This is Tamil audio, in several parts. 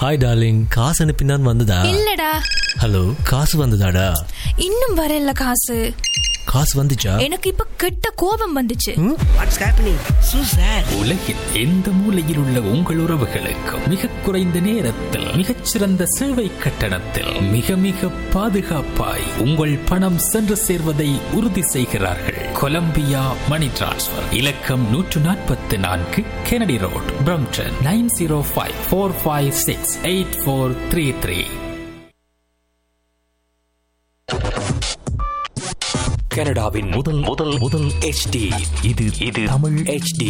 ஹாய் டார்லிங் காசு அனுப்பினான் வந்ததா இல்லடா ஹலோ காசு வந்ததாடா இன்னும் வரல காசு காசு வந்துச்சா எனக்கு இப்ப கெட்ட கோபம் வந்துச்சு வாட்ஸ் ஹேப்பனிங் சூ சார் உலகின் எந்த மூலையில் உள்ள உங்கள் உறவுகளுக்கு மிக குறைந்த நேரத்தில் மிகச்சிறந்த சேவை கட்டணத்தில் மிக மிக பாதுகாப்பாய் உங்கள் பணம் சென்று சேர்வதை உறுதி செய்கிறார்கள் கொலம்பியா மணி டிரான்ஸ்ஃபர் இலக்கம் நூற்று நாற்பத்தி நான்கு Kennedy road Brampton nine zero five four five six eight four three three கனடாவின் முதல் முதல் முதல் HD இது இது தமிழ் HD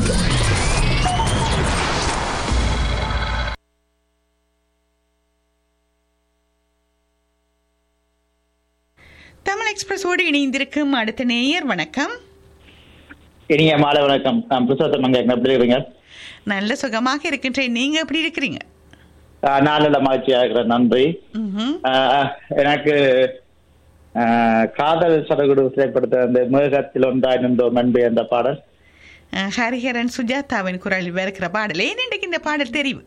தமிழ் எக்ஸ்பிரஸோடு இணைந்திருக்கும் அடுத்த நேயர் வணக்கம் இனிய மாலை வணக்கம் நான் புருஷோத்தம் அங்க எப்படி இருக்கீங்க நல்ல சுகமாக இருக்கின்றேன் நீங்க எப்படி இருக்கிறீங்க ஆஹ் நான் நல்ல மகிழ்ச்சியா இருக்கிறேன் நன்றி ம்ஹும். ஆஹ் எனக்கு ஆஹ் காதல் சடகுடு திரைப்படத்தை அந்த மேகத்தில் ஒன்றாய் நின்றோம் அன்பே அந்த பாடல் அஹ், ஹரிஹரன் சுஜாதாவின் குரலில் இருக்கிற பாடல் ஏன் இன்றைக்கு இந்த பாடல் தெரிவு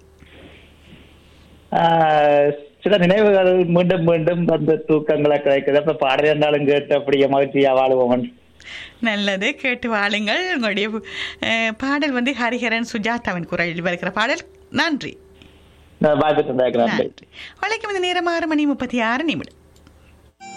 ஆஹ் சில நினைவுகள் மீண்டும் மீண்டும் அந்த தூக்கங்களை கிடைக்குது அப்ப பாடல் இருந்தாலும் கேட்டு அப்படியே மகிழ்ச்சியா வாழுவோம் நல்லது கேட்டு வாழுங்கள் உங்களுடைய அஹ், பாடல் வந்து ஹரிஹரன் சுஜாதாவின் குரலில் வருகிற பாடல் நன்றி வாய்ப்பு தந்தாக்கிறேன் நன்றி வழக்கம் இந்த நேரம் ஆறு மணி முப்பத்தி ஆறு நிமிடம்